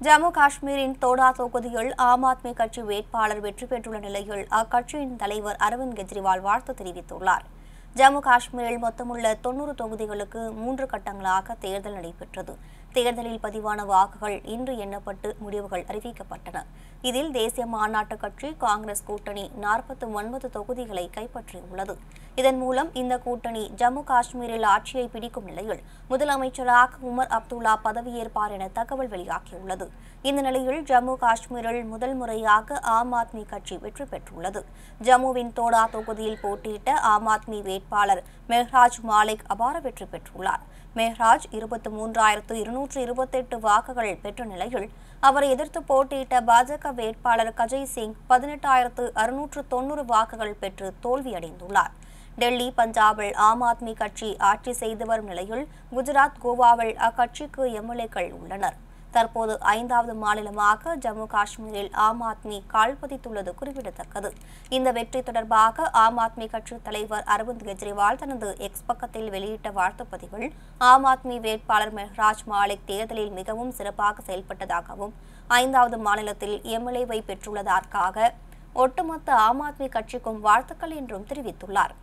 ஜம்மு காஷ்மீரின் தோடா தொகுதியில் ஆம் ஆத்மி கட்சி வேட்பாளர் வெற்றி பெற்றுள்ள நிலையில் அக்கட்சியின் தலைவர் அரவிந்த் கெஜ்ரிவால் வாழ்த்து தெரிவித்துள்ளார் ஜம்மு காஷ்மீரில் மொத்தமுள்ள தொன்னூறு தொகுதிகளுக்கு மூன்று கட்டங்களாக தேர்தல் நடைபெற்றது தேர்தலில் பதிவான வாக்குகள் இன்று எண்ணப்பட்டு முடிவுகள் அறிவிக்கப்பட்டன இதில் தேசிய மாநாட்டு கட்சி காங்கிரஸ் கூட்டணி நாற்பத்தி ஒன்பது தொகுதிகளை கைப்பற்றியுள்ளது இதன் மூலம் இந்த கூட்டணி ஜம்மு காஷ்மீரில் ஆட்சியை பிடிக்கும் நிலையில் முதலமைச்சராக உமர் அப்துல்லா பதவியேற்பார் என தகவல் வெளியாகியுள்ளது இந்த நிலையில் ஜம்மு காஷ்மீரில் முதல் முறையாக ஆம் ஆத்மி கட்சி வெற்றி பெற்றுள்ளது ஜம்முவின் தோடா தொகுதியில் போட்டியிட்ட ஆம் ஆத்மி வேட்பாளர் மெஹ்ராஜ் மாலிக் அபார வெற்றி பெற்றுள்ளார் மெஹ்ராஜ் இருபத்தி மூன்றாயிரத்து இருநூற்று இருபத்தெட்டு வாக்குகள் பெற்ற நிலையில் அவரை எதிர்த்து போட்டியிட்ட பாஜக வேட்பாளர் கஜய் சிங் பதினெட்டாயிரத்து அறுநூற்று தொன்னூறு வாக்குகள் பெற்று தோல்வியடைந்துள்ளார் டெல்லி பஞ்சாபில் ஆம் ஆத்மி கட்சி ஆட்சி செய்து வரும் நிலையில் குஜராத் கோவாவில் அக்கட்சிக்கு எம்எல்ஏக்கள் உள்ளனர் தற்போது ஐந்தாவது மாநிலமாக ஜம்மு காஷ்மீரில் ஆம் ஆத்மி கால் பதித்துள்ளது குறிப்பிடத்தக்கது இந்த வெற்றி தொடர்பாக ஆம் ஆத்மி கட்சி தலைவர் அரவிந்த் கெஜ்ரிவால் தனது எக்ஸ் பக்கத்தில் வெளியிட்ட வாழ்த்துப் பதிவில் ஆம் ஆத்மி வேட்பாளர் மெஹ்ராஜ் மாலிக் தேர்தலில் மிகவும் சிறப்பாக செயல்பட்டதாகவும் ஐந்தாவது மாநிலத்தில் எம்எல்ஏவை பெற்றுள்ளதற்காக ஒட்டுமொத்த ஆம் ஆத்மி கட்சிக்கும் வாழ்த்துக்கள் என்றும் தெரிவித்துள்ளார்